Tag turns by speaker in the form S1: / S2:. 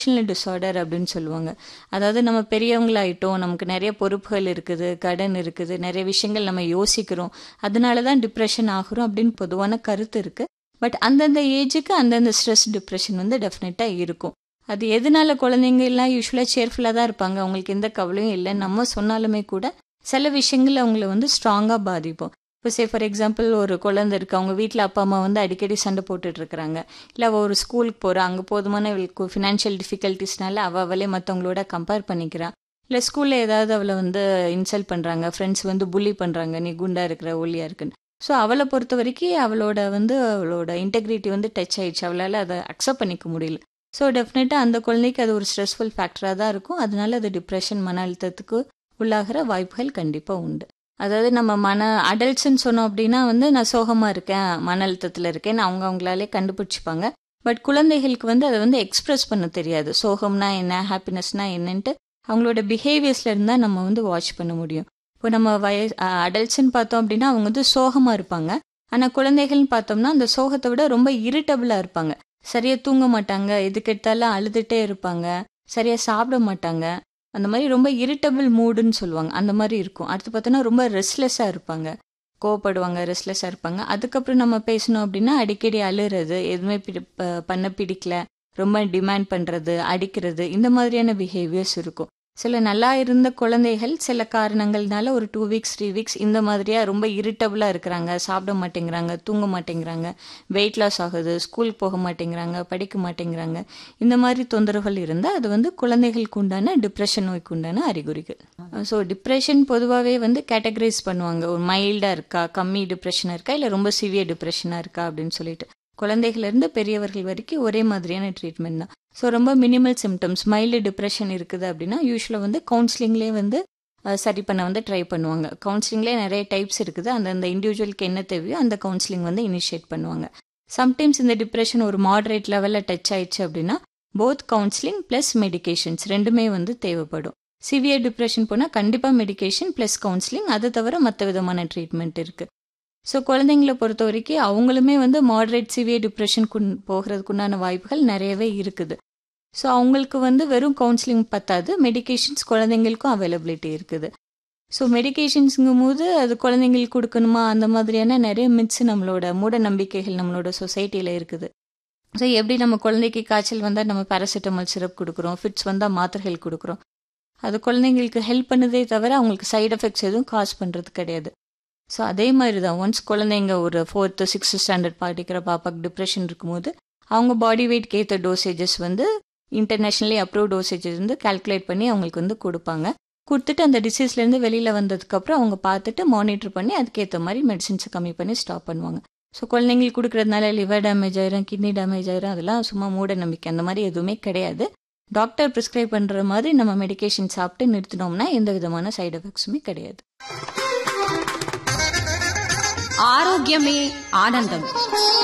S1: emotional disorder அப்படின்னு சொல்லுவாங்க அதாவது நம்ம பெரியவங்களாயிட்டோம் நமக்கு நிறைய பொறுப்புகள் இருக்குது கடன் இருக்குது நிறைய விஷயங்கள் நம்ம யோசிக்கிறோம் அதனால தான் டிப்ரெஷன் ஆகுறோம் அப்படின்னு பொதுவான கருத்து இருக்கு பட் அந்தந்த ஏஜுக்கு அந்தந்த ஸ்ட்ரெஸ் டிப்ரெஷன் வந்து டெஃபினட்டாக இருக்கும் அது எதனால குழந்தைங்க எல்லாம் யூஸ்வலாக சேர்ஃபுல்லாக தான் இருப்பாங்க அவங்களுக்கு எந்த கவலையும் இல்லை நம்ம சொன்னாலுமே கூட சில விஷயங்கள் அவங்கள வந்து ஸ்ட்ராங்காக பாதிப்போம் இப்போ சே ஃபார் எக்ஸாம்பிள் ஒரு குழந்தை இருக்கு அவங்க வீட்டில் அப்பா அம்மா வந்து அடிக்கடி சண்டை போட்டுட்டு இருக்கிறாங்க இல்லை அவள் ஒரு ஸ்கூலுக்கு போகிறா அங்கே போதுமான இவளுக்கு ஃபினான்ஷியல் டிஃபிகல்ட்டிஸ்னால அவள் அவளே மற்றவங்களோட கம்பேர் பண்ணிக்கிறான் இல்லை ஸ்கூலில் ஏதாவது அவளை வந்து இன்சல்ட் பண்ணுறாங்க ஃப்ரெண்ட்ஸ் வந்து புள்ளி பண்ணுறாங்க நீ குண்டா இருக்கிற ஒல்லியா இருக்குன்னு ஸோ அவளை பொறுத்த வரைக்கும் அவளோட வந்து அவளோட இன்டெகிரிட்டி வந்து டச் ஆயிடுச்சு அவளால் அதை அக்செப்ட் பண்ணிக்க முடியல ஸோ டெஃபினட்டாக அந்த குழந்தைக்கு அது ஒரு ஸ்ட்ரெஸ்ஃபுல் ஃபேக்டராக தான் இருக்கும் அதனால அது டிப்ரெஷன் மன அழுத்தத்துக்கு உள்ளாகிற வாய்ப்புகள் கண்டிப்பாக உண்டு அதாவது நம்ம மன அடல்ட்ஸ்ன்னு சொன்னோம் அப்படின்னா வந்து நான் சோகமாக இருக்கேன் மன அழுத்தத்தில் இருக்கேன்னு அவங்க அவங்களாலே கண்டுபிடிச்சிப்பாங்க பட் குழந்தைகளுக்கு வந்து அதை வந்து எக்ஸ்பிரஸ் பண்ண தெரியாது சோகம்னா என்ன ஹாப்பினஸ்னா என்னன்ட்டு அவங்களோட பிஹேவியர்ஸ்ல இருந்தால் நம்ம வந்து வாட்ச் பண்ண முடியும் இப்போ நம்ம வயசு அடல்ட்ஸ்ன்னு பார்த்தோம் அப்படின்னா அவங்க வந்து சோகமாக இருப்பாங்க ஆனால் குழந்தைகள்னு பார்த்தோம்னா அந்த சோகத்தை விட ரொம்ப இரிட்டபிளாக இருப்பாங்க சரியாக தூங்க மாட்டாங்க எதுக்கு எடுத்தாலும் அழுதுகிட்டே இருப்பாங்க சரியாக சாப்பிட மாட்டாங்க அந்த மாதிரி ரொம்ப இரிட்டபிள் மூடுன்னு சொல்லுவாங்க அந்த மாதிரி இருக்கும் அடுத்து பார்த்தோன்னா ரொம்ப ரெஸ்ட்லெஸ்ஸாக இருப்பாங்க கோவப்படுவாங்க ரெஸ்ட்லெஸ்ஸாக இருப்பாங்க அதுக்கப்புறம் நம்ம பேசணும் அப்படின்னா அடிக்கடி அழுறது எதுவுமே பிடி பண்ண பிடிக்கல ரொம்ப டிமாண்ட் பண்ணுறது அடிக்கிறது இந்த மாதிரியான பிஹேவியர்ஸ் இருக்கும் சில நல்லா இருந்த குழந்தைகள் சில காரணங்கள்னால ஒரு டூ வீக்ஸ் த்ரீ வீக்ஸ் இந்த மாதிரியா ரொம்ப இரிட்டபிளாக இருக்கிறாங்க சாப்பிட மாட்டேங்கிறாங்க தூங்க மாட்டேங்கிறாங்க வெயிட் லாஸ் ஆகுது ஸ்கூல் போக மாட்டேங்கிறாங்க படிக்க மாட்டேங்கிறாங்க இந்த மாதிரி தொந்தரவுகள் இருந்தால் அது வந்து குழந்தைகளுக்கு உண்டான டிப்ரெஷன் நோய்க்கு உண்டான அறிகுறிகள் ஸோ டிப்ரெஷன் பொதுவாகவே வந்து கேட்டகரைஸ் பண்ணுவாங்க ஒரு மைல்டாக இருக்கா கம்மி டிப்ரெஷனாக இருக்கா இல்லை ரொம்ப சிவியர் டிப்ரெஷனாக இருக்கா அப்படின்னு சொல்லிட்டு குழந்தைகள்லேருந்து பெரியவர்கள் வரைக்கும் ஒரே மாதிரியான ட்ரீட்மெண்ட் தான் ஸோ ரொம்ப மினிமல் சிம்டம்ஸ் மைல்டு டிப்ரெஷன் இருக்குது அப்படின்னா யூஸ்வலாக வந்து கவுன்சிலிங்லேயே வந்து சரி பண்ண வந்து ட்ரை பண்ணுவாங்க கவுன்சிலிங்லேயே நிறைய டைப்ஸ் இருக்குது அந்தந்த இண்டிவிஜுவலுக்கு என்ன தேவையோ அந்த கவுன்சிலிங் வந்து இனிஷியேட் பண்ணுவாங்க சம்டைம்ஸ் இந்த டிப்ரெஷன் ஒரு மாடரேட் லெவலில் டச் ஆயிடுச்சு அப்படின்னா போத் கவுன்சிலிங் ப்ளஸ் மெடிகேஷன்ஸ் ரெண்டுமே வந்து தேவைப்படும் சிவியர் டிப்ரெஷன் போனால் கண்டிப்பாக மெடிகேஷன் ப்ளஸ் கவுன்சிலிங் அதை தவிர மற்ற விதமான ட்ரீட்மெண்ட் இருக்குது ஸோ குழந்தைங்களை பொறுத்த வரைக்கும் அவங்களுமே வந்து மாடரேட் சிவியர் டிப்ரெஷனுக்கு போகிறதுக்குண்டான வாய்ப்புகள் நிறையவே இருக்குது ஸோ அவங்களுக்கு வந்து வெறும் கவுன்சிலிங் பத்தாது மெடிகேஷன்ஸ் குழந்தைங்களுக்கும் அவைலபிலிட்டி இருக்குது ஸோ மெடிகேஷன்ஸுங்கும் போது அது குழந்தைங்களுக்கு கொடுக்கணுமா அந்த மாதிரியான நிறைய மிட்ஸ் நம்மளோட மூட நம்பிக்கைகள் நம்மளோட சொசைட்டியில் இருக்குது ஸோ எப்படி நம்ம குழந்தைக்கு காய்ச்சல் வந்தால் நம்ம பேராசிட்டமால் சிரப் கொடுக்குறோம் ஃபிட்ஸ் வந்தால் மாத்திரைகள் கொடுக்குறோம் அது குழந்தைங்களுக்கு ஹெல்ப் பண்ணுதே தவிர அவங்களுக்கு சைட் எஃபெக்ட்ஸ் எதுவும் காஸ் பண்ணுறது கிடையாது ஸோ அதே மாதிரி தான் ஒன்ஸ் குழந்தைங்க ஒரு ஃபோர்த்து சிக்ஸ்த்து ஸ்டாண்டர்ட் படிக்கிற பாப்பாக்கு டிப்ரெஷன் இருக்கும்போது அவங்க பாடி வெயிட்க்கு ஏற்ற டோசேஜஸ் வந்து இன்டர்நேஷ்னலி அப்ரூவ் டோசேஜஸ் வந்து கால்குலேட் பண்ணி அவங்களுக்கு வந்து கொடுப்பாங்க கொடுத்துட்டு அந்த டிசீஸ்லேருந்து வெளியில் வந்ததுக்கப்புறம் அவங்க பார்த்துட்டு மானிட்டர் பண்ணி அதுக்கேற்ற மாதிரி மெடிசின்ஸை கம்மி பண்ணி ஸ்டாப் பண்ணுவாங்க ஸோ குழந்தைங்களுக்கு கொடுக்குறதுனால லிவர் டேமேஜ் ஆயிரும் கிட்னி டேமேஜ் ஆயிரும் அதெல்லாம் சும்மா மூட நம்பிக்கை அந்த மாதிரி எதுவுமே கிடையாது டாக்டர் ப்ரிஸ்கிரைப் பண்ணுற மாதிரி நம்ம மெடிகேஷன் சாப்பிட்டு நிறுத்தினோம்னா எந்த விதமான சைடு எஃபெக்ட்ஸுமே கிடையாது
S2: ஆரோக்கியமே ஆனந்தம்